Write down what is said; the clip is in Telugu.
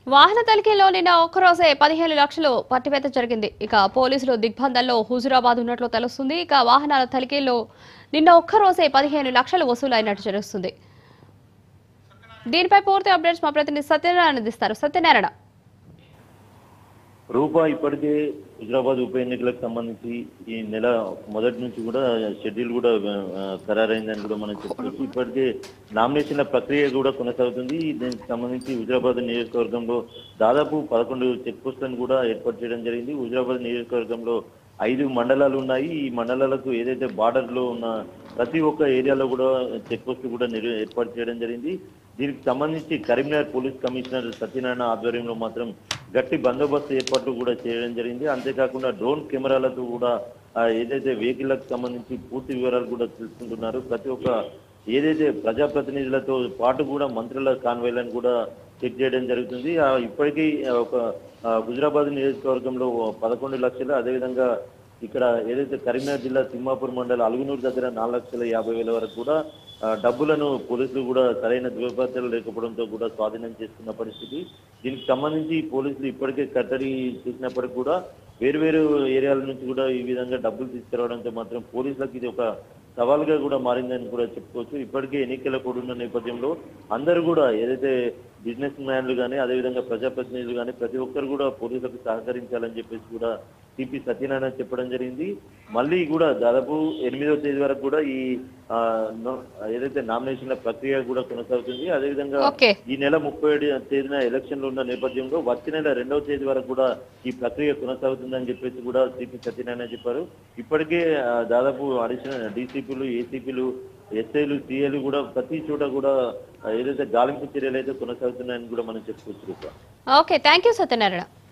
వాహన తనిఖీలో నిన్న ఒక్కరోజే పదిహేను లక్షలు పట్టివేత జరిగింది ఇక పోలీసులు దిగ్బంధంలో హుజురాబాద్ ఉన్నట్లు తెలుస్తుంది ఇక వాహనాల తనిఖీలో నిన్న ఒక్కరోజే పదిహేను లక్షలు వసూలైనట్టు తెలుస్తుంది దీనిపై పూర్తి అప్డేట్స్ మా ప్రతినిధి సత్యనారాయణ అందిస్తారు సత్యనారాయణ రూపా ఇప్పటికే హుజరాబాద్ ఉప ఎన్నికలకు సంబంధించి ఈ నెల మొదటి నుంచి కూడా షెడ్యూల్ కూడా ఆ, ఖరారైందని కూడా మనం చెప్పుకోవచ్చు ఇప్పటికే నామినేషన్ల ప్రక్రియ కూడా కొనసాగుతుంది దీనికి సంబంధించి హుజరాబాద్ నియోజకవర్గంలో దాదాపు పదకొండు చెక్ పోస్టులను కూడా ఏర్పాటు చేయడం జరిగింది హుజరాబాద్ నియోజకవర్గంలో ఐదు మండలాలు ఉన్నాయి ఈ మండలాలకు ఏదైతే బార్డర్ లో ఉన్న ప్రతి ఒక్క ఏరియాలో కూడా చెక్ పోస్ట్ కూడా నిర్- ఏర్పాటు చేయడం జరిగింది దీనికి సంబంధించి కరీంనగర్ పోలీస్ కమిషనర్ సత్యనారాయణ ఆధ్వర్యంలో మాత్రం గట్టి బందోబస్తు ఏర్పాట్లు కూడా చేయడం జరిగింది అంతేకాకుండా డ్రోన్ కెమెరాలతో కూడా ఆ, ఏదైతే వెహికల్లకు సంబంధించి పూర్తి వివరాలు కూడా తెలుసుకుంటున్నారు ప్రతి ఒక్క ఏదైతే ప్రజాప్రతినిధులతో పాటు కూడా మంత్రుల కాన్వాయ్లను కూడా చెక్ చేయడం జరుగుతుంది ఆ, ఇప్పటికీ ఆ, ఒక ఆ, హుజరాబాద్ నియోజకవర్గంలో పదకొండు లక్షలు అదేవిధంగా ఇక్కడ ఏదైతే కరీంనగర్ జిల్లా తిమ్మాపూర్ మండలం అలుగునూరు దగ్గర నాలుగు లక్షల యాభై వేల వరకు కూడా ఆ, డబ్బులను పోలీసులు కూడా సరైన దుర్భద్రతలు లేకపోవడంతో కూడా స్వాధీనం చేసుకున్న పరిస్థితి దీనికి సంబంధించి పోలీసులు ఇప్పటికే కట్టడి చేసినప్పటికీ కూడా వేరువేరు ఏరియాల నుంచి కూడా ఈ విధంగా డబ్బులు తీసుకురావడంతో మాత్రం పోలీసులకు ఇది ఒక సవాల్గా కూడా మారిందని కూడా చెప్పుకోవచ్చు ఇప్పటికే ఎన్నికల కూడా ఉన్న నేపథ్యంలో అందరూ కూడా ఏదైతే బిజినెస్ మ్యాన్లు కానీ అదేవిధంగా ప్రజాప్రతినిధులు కానీ ప్రతి ఒక్కరు కూడా పోలీసులకు సహకరించాలని చెప్పేసి కూడా సిపి సత్యనారాయణ చెప్పడం జరిగింది మళ్ళీ కూడా దాదాపు ఎనిమిదవ తేదీ వరకు కూడా ఈ ఆ, నో- ఏదైతే నామినేషన్ల ప్రక్రియ కూడా కొనసాగుతుంది అదేవిధంగా ఓకే ఈ నెల ముప్పై ఏడు తేదీన ఎలక్షన్లు ఉన్న నేపథ్యంలో వచ్చే నెల రెండవ తేదీ వరకు కూడా ఈ ప్రక్రియ కొనసాగుతుందని చెప్పేసి కూడా సిపి సత్యనారాయణ చెప్పారు ఇప్పటికే ఆ, దాదాపు అడిషనల్ డీసీపీలు ఏసీపీలు ఎస్ఐలు సిఐలు కూడా ప్రతి చోట కూడా ఆ, ఏదైతే గాలింపు చర్యలు అయితే కొనసాగుతున్నాయని కూడా మనం చెప్పుకోవచ్చు Rupa. Okay thank you Satyanarayana